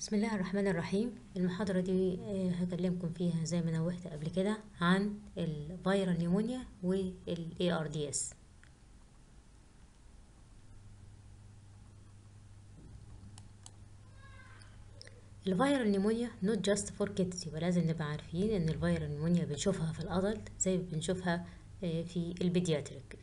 بسم الله الرحمن الرحيم المحاضرة دي آه، هكلمكم فيها زي ما نوهت قبل كده عن الفيرال نيمونيا وال ARDS الفيرال نيمونيا not just for kids يبقى لازم نبقى عارفين ان الفيرال نيمونيا بنشوفها في الادلت زي ما بنشوفها آه، في البيدياتريك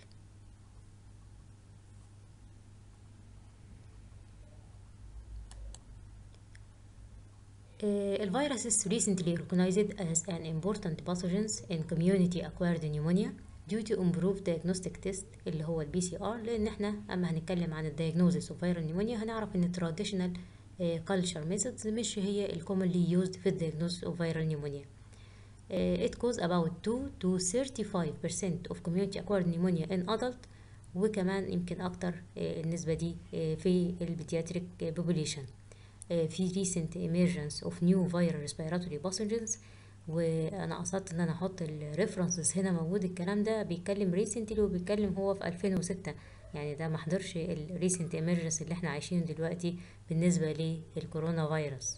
Uh, الفيروس is recently recognized as an important pathogens in community acquired pneumonia due to improved diagnostic test اللي هو البي سي ار لان احنا اما هنتكلم عن الدياجنوزيس اوف viral pneumonia هنعرف ان traditional uh, culture methods مش هي ال commonly used في الدياجنوزيس اوف viral pneumonia. Uh, it causes about 2 to 35% of community acquired pneumonia in adult وكمان يمكن اكتر uh, النسبة دي uh, في البيدياتريك population. في recent emergence of new viral respiratory pathogens وانا قصدت ان انا احط الريفرنسز هنا موجود الكلام ده بيتكلم recently وبيتكلم هو في 2006 يعني ده ما حضرش ال recent emergence اللي احنا عايشينه دلوقتي بالنسبة للكورونا فيروس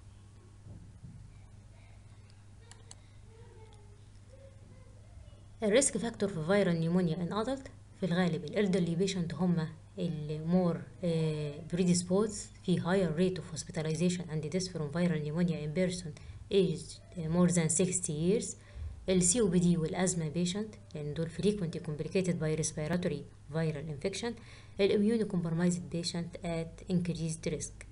الريسك فاكتور في فيرال نيمونيا ان ادلت في الغالب الالدرلي بيشنت هم المور predisposed في higher rate of hospitalization and death from viral pneumonia in person aged more than 60 years ال COPD والأزمة patient لأن دول frequently complicated by respiratory viral infection ال immunocompromised patient at increased risk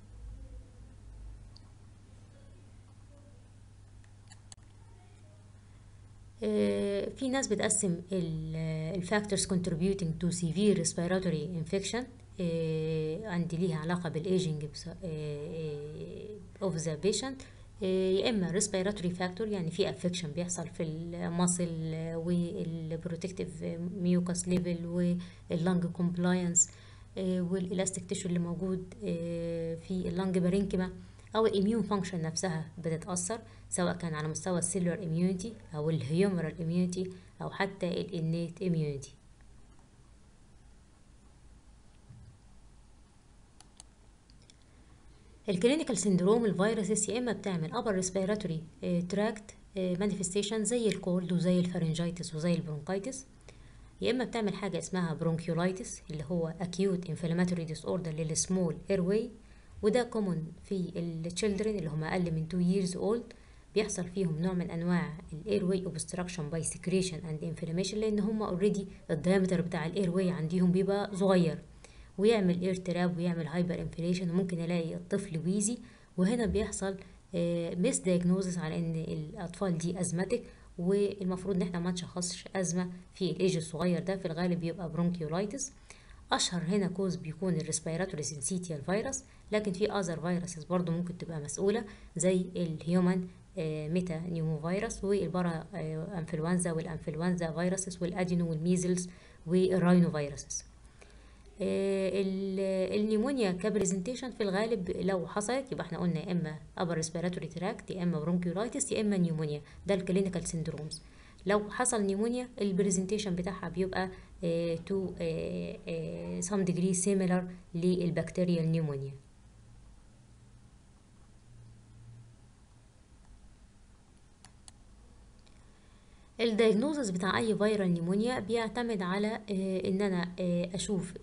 في ناس بتقسم الفاكتورز contributing to severe respiratory infection عندي ليها علاقة بالايجنج of the patient يا اما respiratory factor يعني في affection بيحصل في المصل والبروتكتيف ميوكاس ليفل واللنج كومبلاينس والالاستيك تيشو اللي موجود في اللنج بارينكما او الاميون فانكشن نفسها بتتاثر سواء كان على مستوى السيلولار اميونيتي او الهيومرال اميونيتي او حتى الانيت اميونيتي الكلينيكال سيندروم الفيروسز يا اما بتعمل upper respiratory tract manifestation زي الكولد وزي الفارنجايتس وزي البرونكايتس يا اما بتعمل حاجه اسمها برونكيولايتس اللي هو acute inflammatory disorder للسمول airway وده كومون في التشيلدرن اللي هم اقل من 2 years old بيحصل فيهم نوع من انواع الاير obstruction by secretion and inflammation لان هم اوريدي الدايمتر بتاع الاير واي عندهم بيبقى صغير ويعمل اير تراب ويعمل هايبر انفليشن وممكن الاقي الطفل ويزي وهنا بيحصل ميس دايجنوزس على ان الاطفال دي ازماتيك والمفروض ان احنا ما نشخصش ازمه في الايج الصغير ده في الغالب بيبقى برونكيولايتس اشهر هنا كوز بيكون الريسبيراتوري سينسيتيال فيروس لكن في اذر فيروسز برضو ممكن تبقى مسؤوله زي الهيومن ميتا نيومو فيروس والبارا انفلونزا والانفلونزا فيروسز والادينو والميزلز والراينو فيروسز النيمونيا كبرزنتيشن في الغالب لو حصلت يبقى احنا قلنا يا اما upper respiratory tract يا اما برونكيولايتس يا اما نيمونيا ده الكلينيكال سيندرومز لو حصل نيمونيا البرزنتيشن بتاعها بيبقى تو some degree similar للبكتيريال نيمونيا الدايجنوزس بتاع اي فيرال نيمونيا بيعتمد على ان انا اشوف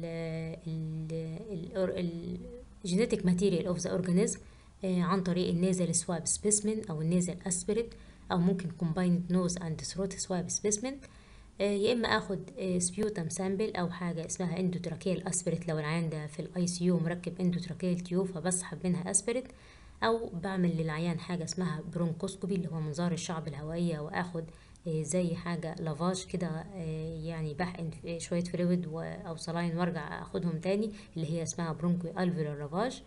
الجينيتيك ماتيريال اوف ذا اورجانيزم عن طريق النيزل سواب سبيسمن او النيزل اسبريت او ممكن combined nose and throat swab specimen يا اما اخد سبيوتم سامبل او حاجه اسمها اندوتراكيال اسبريت لو العيان ده في الاي سي يو مركب اندوتراكيال تيوب فبسحب منها اسبريت او بعمل للعيان حاجه اسمها برونكوسكوبي اللي هو منظار الشعب الهوائيه واخد زي حاجه لافاج كده يعني بحقن شويه فلويد او صلاين وارجع اخدهم تاني اللي هي اسمها برونكو الفيولار لافاج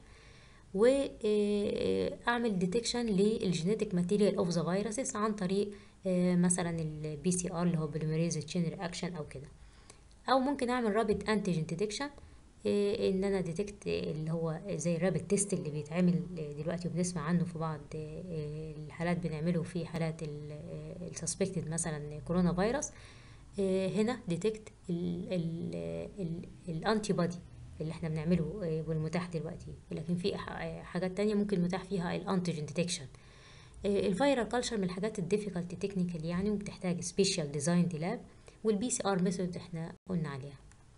واعمل ديتكشن للجينيتيك ماتيريال اوف ذا فيروسز عن طريق مثلا البي سي ار اللي هو بوليميريز تشين رياكشن او كده او ممكن اعمل رابط انتيجين ديتكشن ان انا ديتكت اللي هو زي الرابط تيست اللي بيتعمل دلوقتي وبنسمع عنه في بعض الحالات بنعمله في حالات السسبكتد مثلا كورونا فيروس هنا ديتكت الانتي بودي اللي احنا بنعمله آه، والمتاح دلوقتي لكن في ح- آه، حاجات تانية ممكن متاح فيها الانتيجين ديتكشن الفيرال كلتشر من الحاجات الديفيكالت تكنيكال يعني وبتحتاج سبيشال ديزاين دي لاب والبي سي ار ميثود احنا قلنا عليها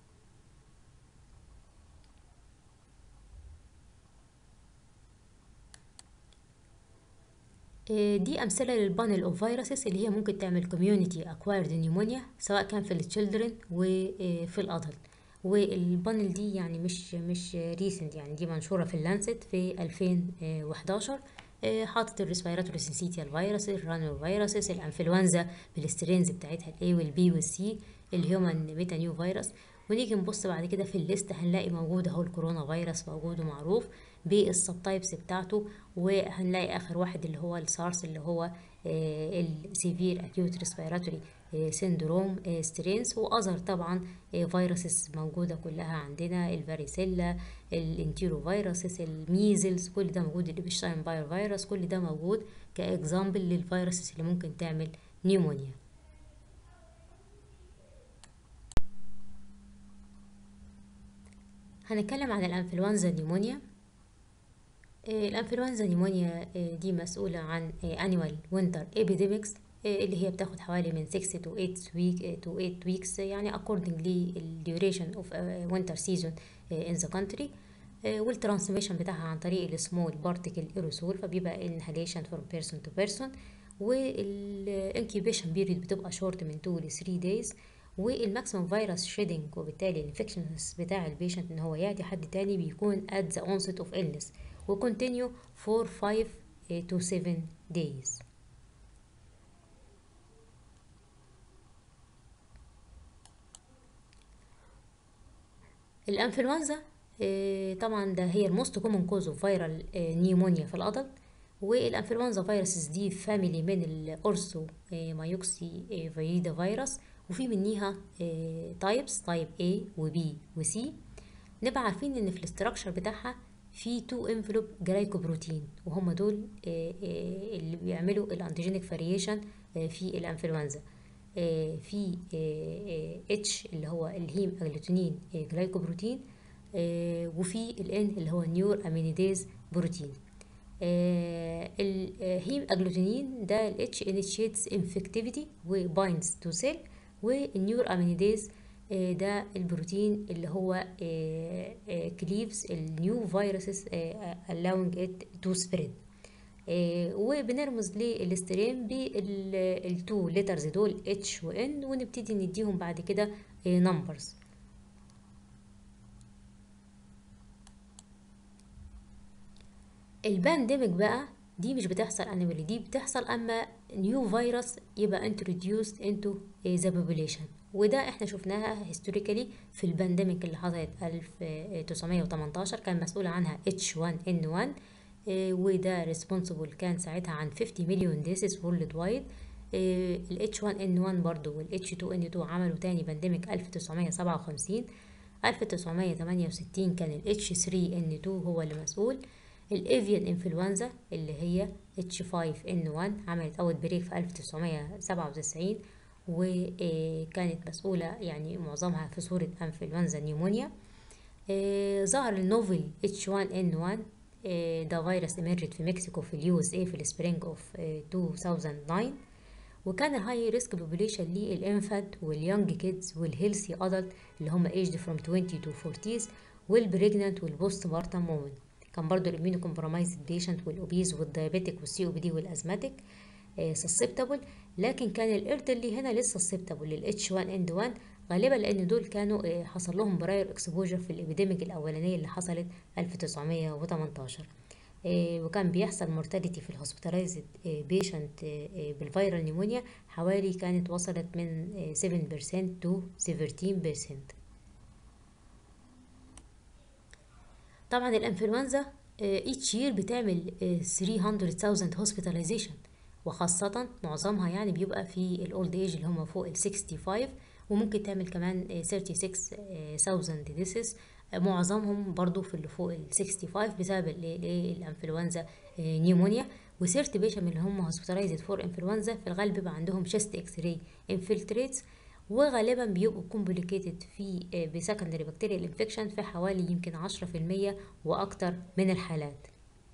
آه، دي أمثلة للبانل أوف فيروسز اللي هي ممكن تعمل community acquired pneumonia سواء كان في التشيلدرن وفي الأدلت والبانل دي يعني مش مش ريسنت يعني دي منشورة في اللانست في 2011 آه، حاطط الريسبيراتوري سينسيتيال فيروس الرانو فيروسز الانفلونزا بالسترينز بتاعتها الاي والبي والسي الهيومن ميتا نيو فيروس ونيجي نبص بعد كده في الليست هنلاقي موجود اهو الكورونا فيروس موجود ومعروف بالسب تايبس بتاعته وهنلاقي اخر واحد اللي هو السارس اللي هو السيفير اكيوت ريسبيراتوري سيندروم سترينز واذر طبعا فيروسز موجوده كلها عندنا الفاريسيلا الانتيرو فيروسز الميزلز كل ده موجود الابشتاين باير فيروس كل ده موجود كاكزامبل للفيروسز اللي ممكن تعمل نيومونيا هنتكلم عن الانفلونزا نيمونيا آه، الانفلونزا نيمونيا آه، دي مسؤولة عن annual winter epidemics آه، اللي هي بتاخد حوالي من 6 to 8 week to 8 weeks يعني according ل duration of winter season in the country والترانسميشن بتاعها عن طريق السمول بارتيكل ايروسول فبيبقى inhalation from person to person والانكيوبيشن بيريد بتبقى شورت من 2 ل 3 days والماكسيمم فيروس شيدنج وبالتالي الانفكشنس بتاع البيشنت ان هو يعدي حد تاني بيكون at the onset of illness وكونتينيو for 5 to 7 days الانفلونزا آه، طبعا ده هي الموست كومن كوز اوف فيرال نيمونيا في الادلت والانفلونزا فيروسز دي فاميلي من الاورثو مايوكسي فيريدا فيروس وفي منيها تايبس تايب A و B و C نبقى عارفين ان في الاستراكشر بتاعها في تو انفلوب جلايكوبروتين وهم دول آه، آه، اللي بيعملوا الانتيجينيك فاريشن في الانفلونزا آه، في اتش اللي هو الهيم اجلوتينين جلايكوبروتين آه، وفي الان اللي هو النيور امينيديز بروتين آه، الهيم اجلوتينين ده الاتش انيشيتس انفكتيفيتي وبايندز تو سيل والنيور امينيديز آه، ده البروتين اللي هو كليفز النيو فيروسز allowing it to spread آه، وبنرمز للاسترين بالتو ليترز دول اتش وان ونبتدي نديهم بعد كده نمبرز البانديميك بقى دي مش بتحصل انيمالي دي بتحصل اما نيو فيروس يبقى introduced into the population وده احنا شفناها هيستوريكالي في البانديميك اللي حصلت 1918 كان مسؤول عنها H1N1 آه، وده responsible كان ساعتها عن 50 مليون ديسيس world wide ال H1N1 برضو وال H2N2 عملوا تاني بانديميك 1957 1968 كان ال H3N2 هو اللي مسؤول الافيان انفلونزا اللي هي H5N1 عملت اول بريك في 1997 وكانت مسؤولة يعني معظمها في صورة انفلونزا نيمونيا آه، ظهر النوفل H1N1 آه، ده فيروس emerged في مكسيكو في اليو اس اي في السبرينج اوف 2009 وكان الهاي ريسك بوبوليشن للانفانت واليونج كيدز والهيلثي ادلت اللي هم aged from 20 to 40s والبريجنانت والبوست بارتم وومن كان برضو الاميونو كومبرومايزد بيشنت والاوبيز والدايابيتك والسي او بي دي والازماتيك سسبتابل لكن كان الالدرلي هنا لسه سسبتابل للاتش 1 اند 1 غالبا لان دول كانوا آه، حصل لهم براير اكسبوجر في الابيديميك الاولانيه اللي حصلت 1918 آه، وكان بيحصل مورتاليتي في الهوسبيتالايزد بيشنت بالفيرال نيمونيا حوالي كانت وصلت من آه، 7% to 17% طبعا الانفلونزا each year بتعمل آه، 300,000 hospitalization وخاصة معظمها يعني بيبقى في الاولد ايج اللي هم فوق ال 65 وممكن تعمل كمان آه، 36,000 ديسيس معظمهم برضو في اللي فوق ال 65 بسبب ال- ال- الانفلونزا آه، نيمونيا و30 بيشن من اللي هم hospitalized فور انفلونزا في الغالب بيبقى عندهم chest اكس راي انفلتريتس وغالبا بيبقوا complicated في بسكندري بكتيريال انفكشن في حوالي يمكن عشرة في المية وأكتر من الحالات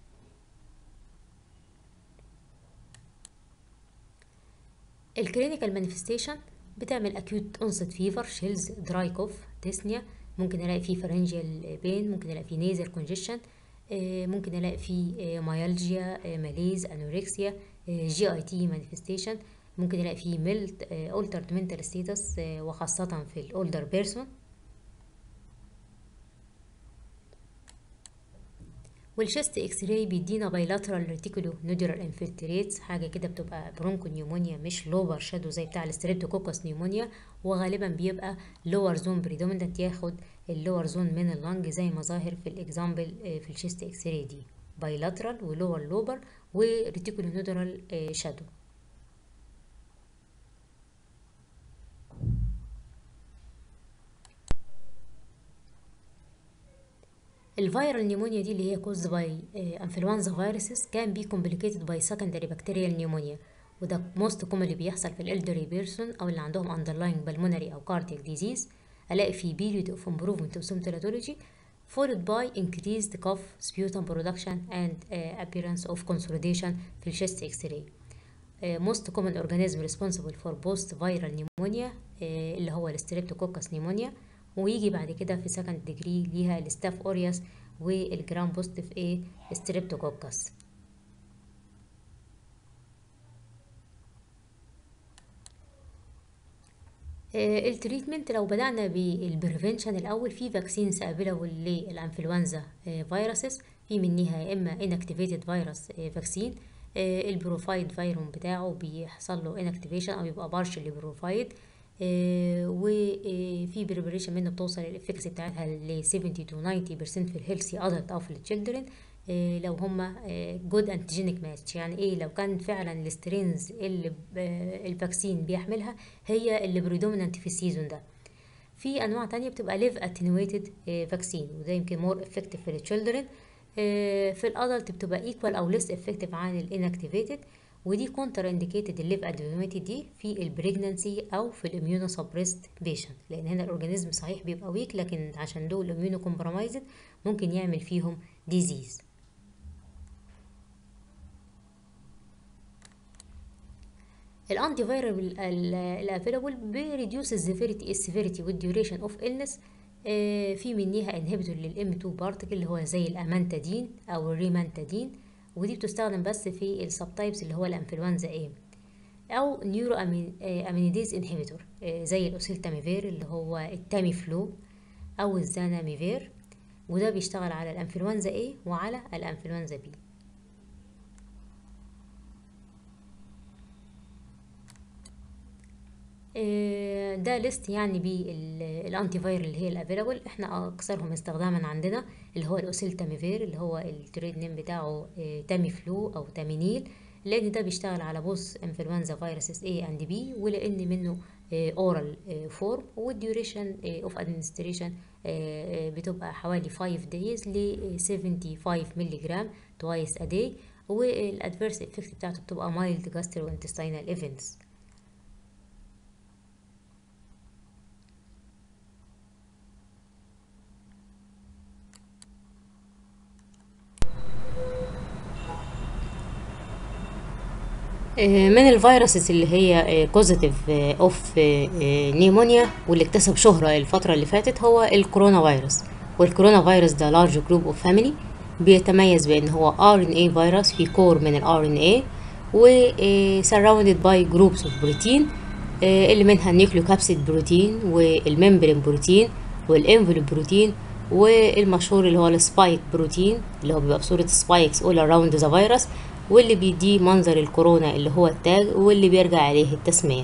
الكلينيكال مانيفستيشن بتعمل اكيوت اونست فيفر شيلز دراي كوف تسنيا ممكن الاقي فيه فرنجيال بين ممكن الاقي فيه نيزر كونجيشن ممكن الاقي فيه مايالجيا ماليز انوركسيا جي اي تي مانيفستيشن ممكن الاقي فيه ميلت اولترد منتال ستيتس وخاصة في الاولدر بيرسون والشيست اكس راي بيدينا بايلاترال ريتيكولو نودولار انفلتريتس حاجه كده بتبقى برونكو نيومونيا مش لوبر شادو زي بتاع الستريبتوكوكس نيومونيا وغالبا بيبقى لور زون بريدومينانت ياخد اللور زون من اللنج زي ما ظاهر في الاكزامبل في الشيست اكس راي دي بايلاترال ولور لوبر وريتيكولو نودولار شادو الفيرال نيمونيا دي اللي هي كوز باي انفلونزا فيروسز كان بي كومبليكيتد باي سكندري بكتيريال نيمونيا وده موست كومنلي بيحصل في الالدري بيرسون او اللي عندهم اندرلاين بالمونري او كاردياك ديزيز الاقي في period of improvement of symptomatology followed by increased cough sputum production and uh, appearance of consolidation في الشيست اكس راي uh, most common organism responsible for post viral pneumonia uh, اللي هو الستريبتوكوكس نيمونيا ويجي بعد كده في سكند ديجري ليها الستاف اوريوس والجرام بوزيتيف ايه ستريبتوكوكس آه التريتمنت لو بدأنا بالبريفنشن الأول في فاكسينز افيلابل للانفلونزا آه فيروسز في منها يا إما inactivated فيروس آه فاكسين البروفايد فيروم بتاعه بيحصل له inactivation أو يبقى partially بروفايد وفي بريبريشن منه بتوصل الافكسي بتاعتها ل 70 to 90% في الهيلثي ادلت او في التشيلدرن لو هما جود انتيجينيك ماتش يعني ايه لو كان فعلا السترينز اللي الفاكسين بيحملها هي اللي بريدومينانت في السيزون ده في انواع تانية بتبقى ليف اتنويتد فاكسين وده يمكن مور افكتيف في التشيلدرن في الادلت بتبقى ايكوال او ليس افكتيف عن الانكتيفيتد ودي كونتر انديكيتد الليف ادفيميتد دي في البريجنانسي او في الاميونو سبريست بيشنت لان هنا الاورجانيزم صحيح بيبقى ويك لكن عشان دول اميونو كومبرومايزد ممكن يعمل فيهم ديزيز الانتي فيرال الافيلابل بيريديوس السيفيريتي السيفيريتي والديوريشن اوف illness في منيها انهبيتور للام 2 بارتكل اللي هو زي الامانتادين او الريمانتادين ودي بتستخدم بس في السب تايبس اللي هو الانفلونزا A او نيورو امينيديز انهبيتور زي الاوسيلتاميفير اللي هو التامي فلو او الزاناميفير وده بيشتغل على الانفلونزا A وعلى الانفلونزا B ده ليست يعني بالانتي فايرال اللي هي الافيلابل احنا اكثرهم استخداما عندنا اللي هو الاوسيلتاميفير اللي هو التريد نيم بتاعه تامي فلو او تامينيل لان ده بيشتغل على بوث انفلونزا فيروسز A اند B ولان منه اورال فورم والديوريشن اوف ادمنستريشن بتبقى حوالي 5 دايز ل 75 مللي جرام توايس ا داي والادفيرس افكت بتاعته بتبقى مايلد جاسترو انتستينال ايفنتس من الفيروسز اللي هي كوزيتيف اوف نيمونيا واللي اكتسب شهرة الفترة اللي فاتت هو الكورونا فيروس والكورونا فيروس ده لارج جروب اوف فاميلي بيتميز بان هو ار ان اي فيروس في كور من الار ان اي و surrounded باي جروبس اوف بروتين اللي منها النيوكليوكابسيد بروتين والممبرين بروتين والانفلوب بروتين والمشهور اللي هو السبايك بروتين اللي هو بيبقى بصورة سبايكس all around ذا فيروس واللي بيديه منظر الكورونا اللي هو التاج واللي بيرجع عليه التسمية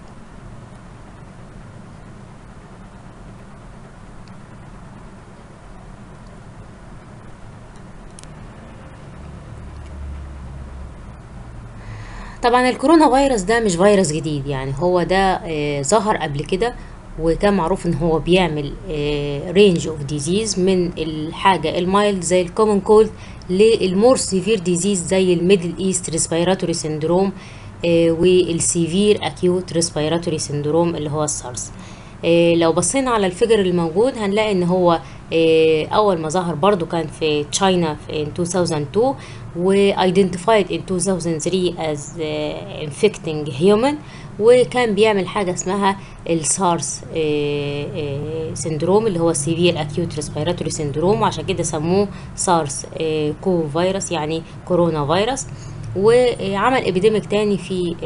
طبعا الكورونا فيروس ده مش فيروس جديد يعني هو ده آه ظهر قبل كده وكان معروف ان هو بيعمل رينج اوف ديزيز من الحاجه المايلد زي الكومن كولد للمور سيفير ديزيز زي الميدل ايست ريسبيراتوري سيندروم والسيفير اكيوت ريسبيراتوري سندروم اللي هو السارس لو بصينا على الفيجر الموجود هنلاقي ان هو اول ما ظهر برضو كان في تشاينا في 2002 و identified in 2003 as infecting human وكان بيعمل حاجة اسمها السارس سندروم اللي هو سيفير اكيوت ريسبيراتوري سندروم وعشان كده سموه سارس كو فيروس يعني كورونا فيروس وعمل ابيديميك تاني في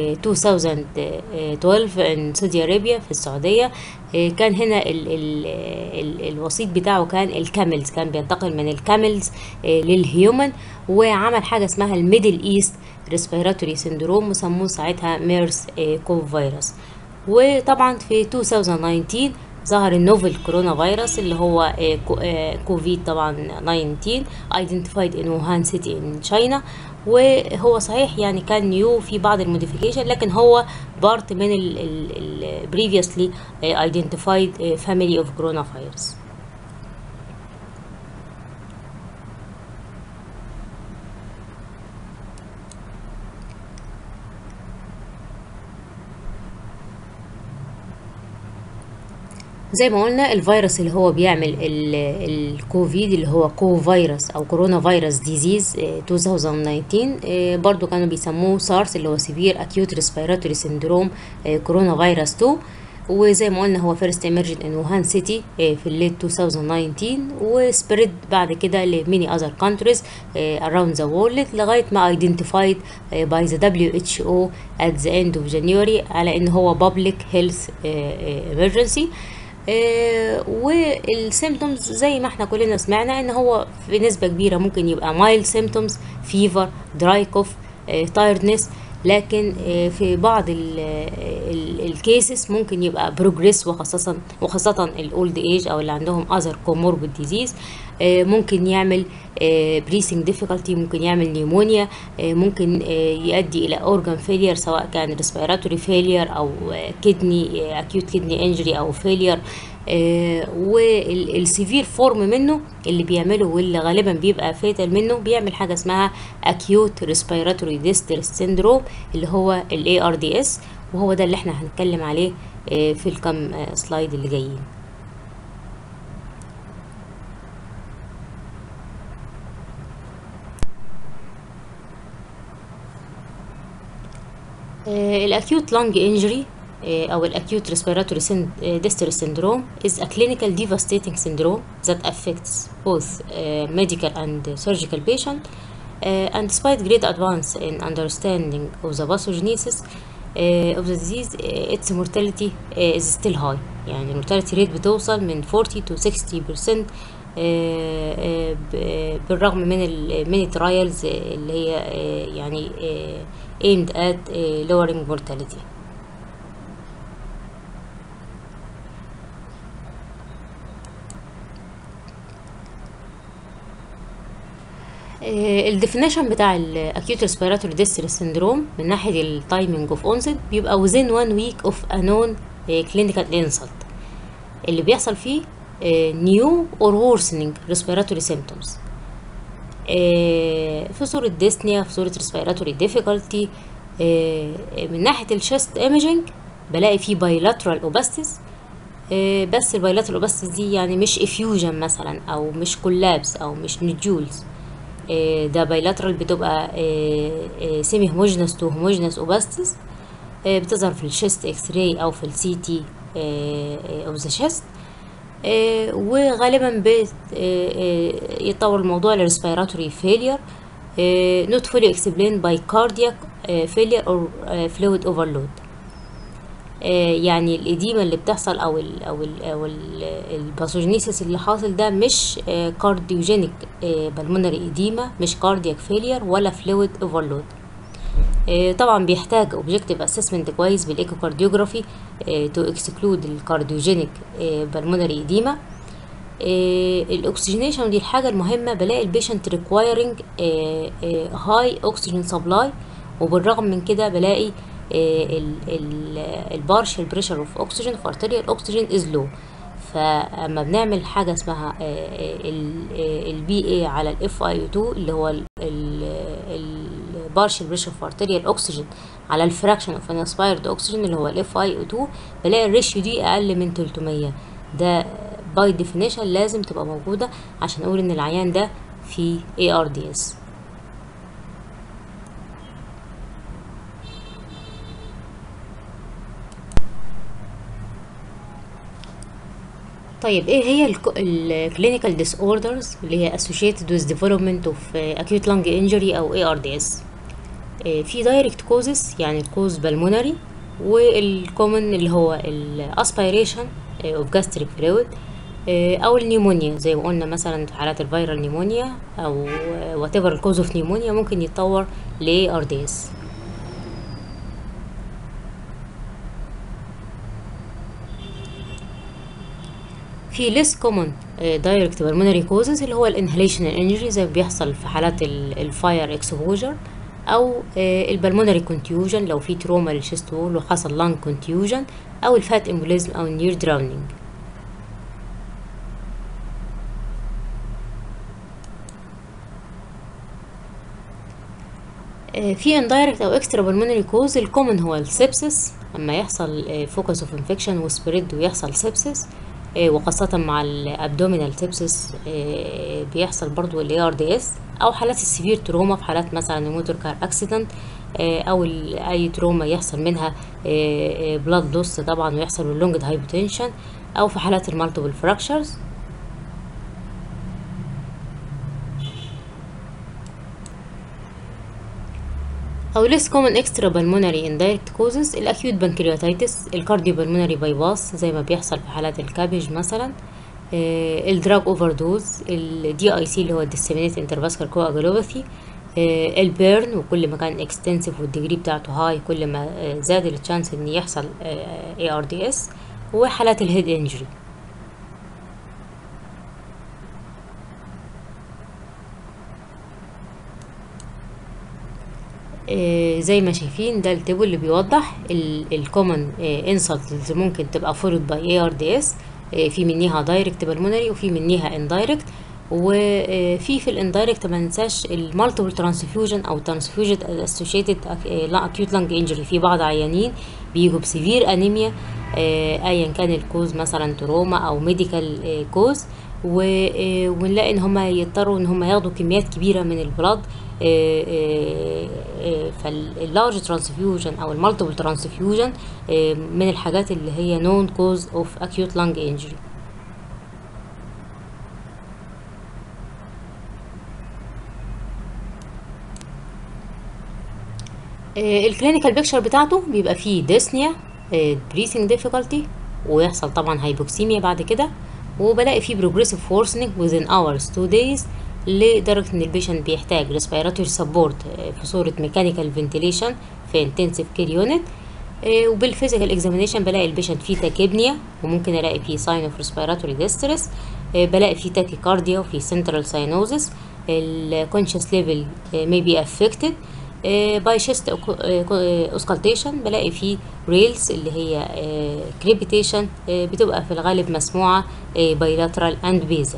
2012 في سعودي ارابيا في السعوديه كان هنا ال ال ال الوسيط بتاعه كان الكاملز كان بينتقل من الكاملز للهيومن وعمل حاجه اسمها الميدل ايست ريسبيراتوري سندروم وسموه ساعتها ميرس كوف فيروس وطبعا في 2019 ظهر النوفل كورونا فيروس اللي هو كوفيد طبعا 19 identified in Wuhan city in China وهو صحيح يعني كان نيو في بعض الموديفيكيشن لكن هو بارت من ال previously identified family of coronavirus زي ما قلنا الفيروس اللي هو بيعمل الكوفيد اللي هو كو فيروس او كورونا فيروس ديزيز 2019 برضو كانوا بيسموه سارس اللي هو سيفير اكيوت ريسبيراتوري سندروم كورونا فيروس 2 وزي ما قلنا هو فيرست emerged in ووهان سيتي في الليت 2019 وسبريد بعد كده لميني اذر countries around the world لغايه ما identified by the WHO at the end of January على ان هو public health emergency آه والسيمتومز زي ما احنا كلنا سمعنا ان هو في نسبة كبيرة ممكن يبقى مايل سيمتومز فيفر دراي كوف تايردنس لكن آه في بعض الكيسز ممكن يبقى بروجريس وخاصة وخاصة الاولد ايج او اللي عندهم اذر كوموربيد ديزيز آه ممكن يعمل بريسنج ديفيكالتي ممكن يعمل نيمونيا ممكن يؤدي الى اورجان فيلير سواء كان ريسبيراتوري فيلير او كدني اكيوت كدني انجري او فيلير والسيفير فورم منه اللي بيعمله واللي غالبا بيبقى فيتال منه بيعمل حاجه اسمها اكيوت ريسبيراتوري ديستريس سيندروم اللي هو الاي ار دي اس وهو ده اللي احنا هنتكلم عليه في الكام سلايد اللي جايين الاكيوت لانج انجري او الاكيوت respiratory distress syndrome is a clinical devastating syndrome that affects both uh, medical and surgical patient uh, and despite great advance in understanding of the pathogenesis uh, of the disease its mortality is still high يعني المورتاليتي ريت بتوصل من 40 to 60% بالرغم من ال من الترايلز اللي هي يعني aimed at lowering mortality الديفينيشن بتاع الاكيوت ريسبيراتوري ديستريس سيندروم من ناحيه التايمنج اوف اونست بيبقى within one week of a known clinical insult اللي بيحصل فيه نيو اور worsening respiratory symptoms في صورة ديسنيا في صورة respiratory difficulty من ناحية الشست ايميجينج بلاقي فيه bilateral opastis بس البايلاترال اوباستس دي يعني مش افيوجن مثلا او مش كولابس او مش نجولز ده بايلاترال بتبقى سيمي هوموجينس تو هوموجينس اوباستس بتظهر في الشيست اكس راي او في السي تي اوف ذا شيست وغالبا يتطور الموضوع لريسبيراتوري فيلير not fully explained by cardiac failure or fluid overload يعني الإديمة اللي بتحصل أو ال أو ال أو الباثوجينيسيس اللي حاصل ده مش كارديوجينيك بالمونري إديمة مش كاردياك فيلير ولا فلويد اوفرلود طبعا بيحتاج اوبجكتيف اسسمنت كويس بالايكوكارديوجرافي تو اكسكلود الكارديوجينيك بالمونري إديمة الاكسجينيشن دي الحاجة المهمة بلاقي البيشنت ريكوايرنج هاي اوكسجين سبلاي وبالرغم من كده بلاقي البارشل بريشر اوف اوكسجين في ارتريال اوكسجين از لو فاما بنعمل حاجه اسمها البي اي على الاف اي 2 اللي هو البارشل بريشر في ارتريال اوكسجين على الفراكشن اوف انسبايرد اوكسجين اللي هو الاف اي او 2 بلاقي الريشيو دي اقل من 300 ده باي ديفينيشن لازم تبقى موجوده عشان اقول ان العيان ده في اي ار دي اس طيب ايه هي الكلينيكال ديس اوردرز اللي هي associated with development of acute lung injury او ARDS في دايركت كوزز يعني الكوز بالمونري والكومن اللي هو الاسبيريشن اوف جاستريك فلويد او النيمونيا زي ما قلنا مثلا في حالات الفيرال نيمونيا او وات ايفر الكوز اوف نيمونيا ممكن يتطور ل ARDS في less common direct pulmonary causes اللي هو الانهليشن انجري زي ما بيحصل في حالات الفاير اكسبوجر او البلمونري كونتيوجن لو في تروما للشيست وول وحصل لانج كونتيوجن او الفات امبوليزم او النير دراونينج في indirect او extra pulmonary cause الكومن هو السبسس اما يحصل فوكس اوف انفكشن وسبريد ويحصل سبسس وخاصة مع الابدومينال سيبسس بيحصل برضو ال ARDS او حالات السيفير تروما في حالات مثلا الموتور كار اكسيدنت او اي تروما يحصل منها بلاد لوس طبعا ويحصل اللونج هايبوتنشن او في حالات المالتيبل فراكشرز أو less common extra pulmonary indirect causes الأكيوت بنكرياتيتس الكارديو pulmonary bypass زي ما بيحصل في حالات الكابج مثلا آه الدراج اوفر دوز الدي اي سي اللي هو disseminated intravascular coagulopathy آه البيرن وكل ما كان اكستنسيف والديجري بتاعته هاي كل ما آه زاد التشانس ان يحصل اي ار دي اس وحالات الهيد انجري آه زي ما شايفين ده التيبل اللي بيوضح الكومن انسلت اللي ممكن تبقى فولود باي اي ار دي اس في منيها دايركت بالمونري وفي منيها اندايركت وفي في الاندايركت ما ننساش المالتيبل ترانسفيوجن او ترانسفيوجن اسوشيتد اكيوت لانج انجري في بعض عيانين بيجوا بسيفير انيميا ايا كان الكوز مثلا تروما او ميديكال كوز ونلاقي ان هم يضطروا ان هم ياخدوا كميات كبيره من البلاد فاللارج ترانسفيوجن او المالتيبل ترانسفيوجن من الحاجات اللي هي نون كوز اوف اكيوت لانج انجري الكلينيكال بيكتشر بتاعته بيبقى فيه ديسنيا بريسنج ديفيكولتي ويحصل طبعا هايبوكسيميا بعد كده وبلاقي فيه بروجريسيف وورسنج within hours 2 days لدرجة ان البيشنت بيحتاج ريسبيراتوري سبورت في صورة ميكانيكال فنتيليشن في انتنسيف كير يونت وبالفيزيكال اكزامينيشن بلاقي البيشنت فيه تاكيبنيا وممكن الاقي فيه ساين اوف ريسبيراتوري ديستريس بلاقي فيه تاكيكارديا وفي سنترال ساينوزس الكونشس ليفل may be affected باي شيست اوسكالتيشن بلاقي فيه ريلز اللي هي كريبيتيشن بتبقى في الغالب مسموعة بايلاترال اند بيزل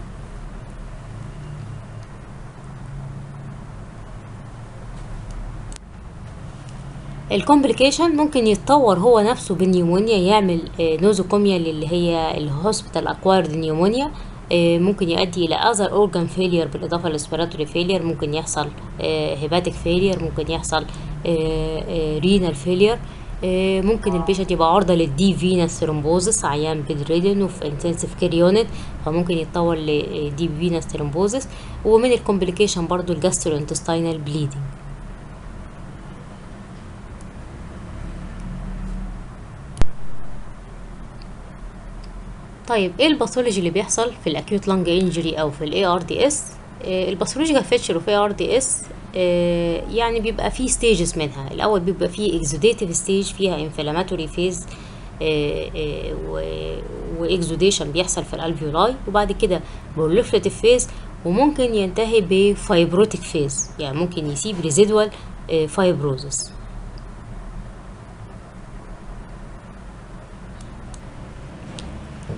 الكومبليكيشن ممكن يتطور هو نفسه بالنيومونيا يعمل نوزوكوميا اللي هي الهوسبيتال اكوايرد نيومونيا ممكن يؤدي الى اذر اورجان فيلير بالاضافه للريسبيراتوري فيلير ممكن يحصل هيباتيك فيلير ممكن يحصل رينال فيلير ممكن البيشنت يبقى عرضه للدي فينس ثرومبوزس عيان بيدريدن وفي انتنسيف كير يونت فممكن يتطور لدي فينس ثرومبوزس ومن الكومبليكيشن برضو الجاسترو انتستينال بليدنج طيب ايه الباثولوجي اللي بيحصل في الاكيوت لانج انجري او في الاي ار دي اس الباثولوجيكال فيتشر اوف اي ار دي اس يعني بيبقى فيه ستيجز منها الاول بيبقى فيه اكزوديتيف ستيج فيها انفلاماتوري فيز واكزوديشن بيحصل في الالفيولاي وبعد كده بروليفريتيف فيز وممكن ينتهي بفايبروتيك فيز يعني ممكن يسيب ريزيدوال فايبروزس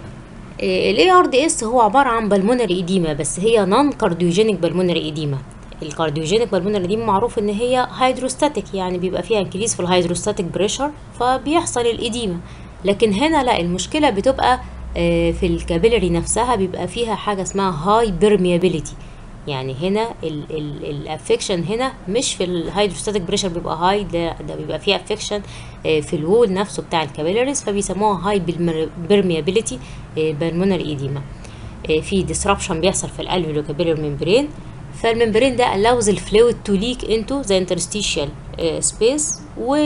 الاي ار دي اس هو عباره عن بالمونري ايديما بس هي نون كارديوجينيك بالمونري ايديما الكارديوجينيك بالمونري دي معروف ان هي هيدروستاتيك يعني بيبقى فيها انكريز في الهيدروستاتيك بريشر فبيحصل الإديمة لكن هنا لا المشكلة بتبقى في الكابيلري نفسها بيبقى فيها حاجة اسمها هاي بيرميابيليتي يعني هنا الافكشن هنا مش في الهيدروستاتيك بريشر بيبقى هاي ده, ده بيبقى فيه افكشن في الوول نفسه بتاع الكابيلاريز فبيسموها هاي بيرميابيليتي بالمونري ايديما في ديسربشن بيحصل في الالفيولو كابيلر ممبرين فالممبرين ده allows الفلويد تو ليك انتو ذا interstitial سبيس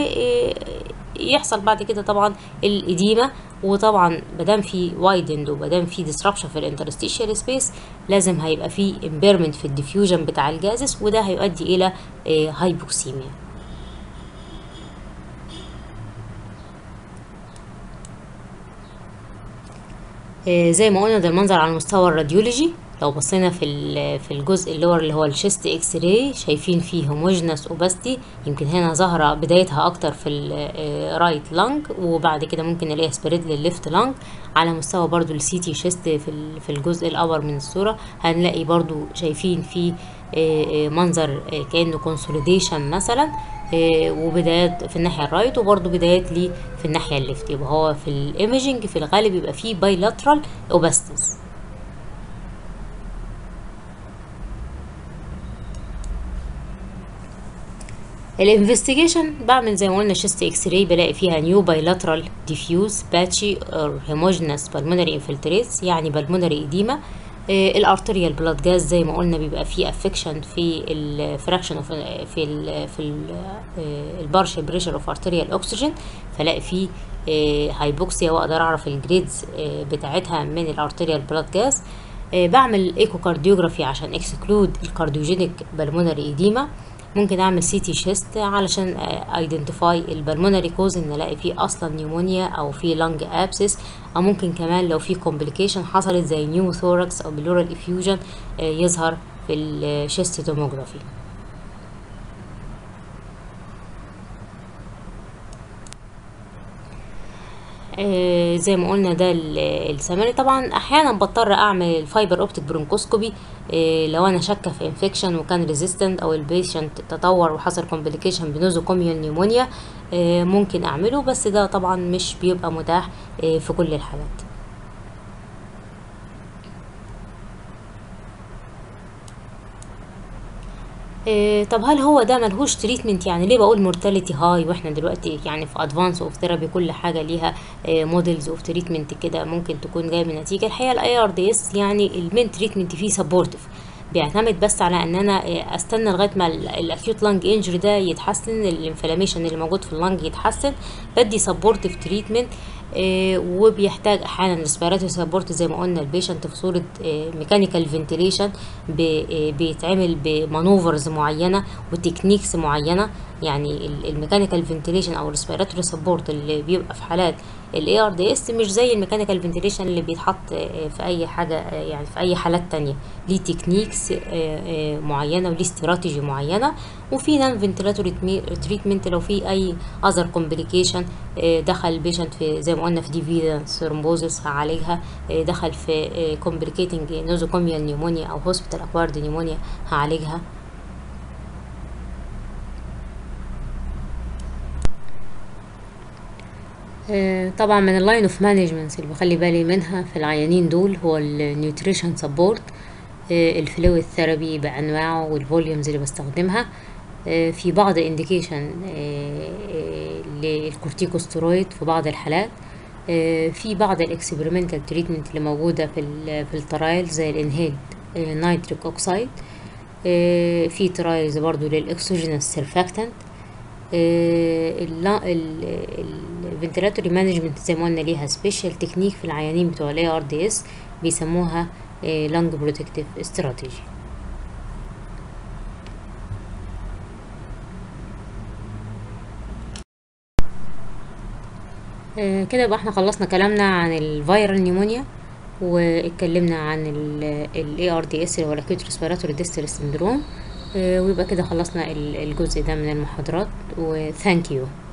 ويحصل بعد كده طبعا الإديمة وطبعا مادام في وايدند ومادام في ديسربشن في الانترستيشال سبيس لازم هيبقى في امبيرمنت في الديفيوجن بتاع الجازس وده هيؤدي الى هايبوكسيميا زي ما قلنا ده المنظر على مستوى الراديولوجي لو بصينا في في الجزء اللور اللي هو الشيست اكس راي شايفين فيه هوموجينس اوباستي يمكن هنا ظاهره بدايتها اكتر في الرايت لانج وبعد كده ممكن نلاقيها سبريد للليفت لانج على مستوى برضو السي تي شيست في في الجزء الاور من الصوره هنلاقي برضو شايفين فيه منظر كانه كونسوليديشن مثلا وبدايات في الناحيه الرايت وبرضو بدايات ليه في الناحيه الليفت يبقى هو في الايمجنج في الغالب يبقى فيه بايلاترال اوباستيز الانفستيجيشن بعمل زي ما قلنا شيست اكس راي بلاقي فيها نيو بايلاترال ديفيوز باتشي اور هيموجينس بالمونري انفلتريتس يعني بالمونري ايديما الارتريال بلاد جاز زي ما قلنا بيبقى فيه افكشن في الفراكشن اوف في ال في البارشل بريشر اوف ارتريال اوكسجين فلاقي فيه هايبوكسيا واقدر اعرف الجريدز بتاعتها من الارتريال بلاد جاز بعمل ايكو كارديوجرافي عشان اكسكلود الكارديوجينيك بالمونري ايديما ممكن اعمل سي تي شيست علشان ايدنتيفاي البلمونري كوز ان الاقي فيه اصلا نيمونيا او في لانج ابسس او ممكن كمان لو في كومبليكيشن حصلت زي نيو ثوركس او بلورال افيوجن يظهر في الشيست توموجرافي آه زي ما قلنا ده السمري طبعا احيانا بضطر اعمل الفايبر اوبتيك برونكوسكوبي آه لو انا شاكه في انفكشن وكان ريزيستنت او البيشنت تطور وحصل كومبليكيشن بنوزوكوميال نيمونيا آه ممكن اعمله بس ده طبعا مش بيبقى متاح في كل الحالات إيه طب هل هو ده ملهوش تريتمنت يعني ليه بقول مورتاليتي هاي واحنا دلوقتي يعني في ادفانس اوف ثيرابي كل حاجه ليها إيه موديلز اوف تريتمنت كده ممكن تكون جايه من نتيجه الحقيقه الاي ار دي اس يعني المين تريتمنت فيه سبورتيف بيعتمد بس على ان انا استنى لغايه ما الاكيوت لانج انجري ده يتحسن الانفلاميشن اللي موجود في اللانج يتحسن بدي سبورتيف تريتمنت آه وبيحتاج احيانا ريسبيراتوري سبورت زي ما قلنا البيشنت في صوره ميكانيكال فنتيليشن بيتعمل بمانوفرز معينه وتكنيكس معينه يعني الميكانيكال فنتيليشن او الريسبيراتوري سبورت اللي بيبقى في حالات الاي ار دي اس مش زي الميكانيكال فنتيليشن اللي بيتحط في اي حاجه يعني في اي حالات تانية ليه تكنيكس معينه وليه استراتيجي معينه وفي نان فنتيلاتوري تريتمنت لو في اي اذر كومبليكيشن دخل البيشنت في زي ما قلنا في ديفيدا ثرومبوزس هعالجها دخل في كومبليكيتنج نوزوكوميال نيمونيا او هوسبيتال اكوارد نيمونيا هعالجها طبعا من اللاين اوف مانجمنت اللي بخلي بالي منها في العيانين دول هو النيوتريشن سبورت الفلويد ثيرابي بانواعه والفوليومز اللي بستخدمها في بعض انديكيشن للكورتيكوستيرويد في بعض الحالات في بعض الاكسبيرمنتال تريتمنت اللي موجوده في في الترايل زي الانهيد نيتريك اوكسايد في ترايلز برضو للاكسوجينوس سيرفاكتنت الفنتيلاتوري مانجمنت زي ما قلنا ليها سبيشال تكنيك في العيانين بتوع الاي ار دي اس بيسموها لانج بروتكتيف استراتيجي كده يبقى احنا خلصنا كلامنا عن الفيرال نيمونيا واتكلمنا عن الاي ار دي اس اللي هو الاكيوت ريسبيراتوري ديستريس سندروم ويبقى كده خلصنا الجزء ده من المحاضرات وثانك يو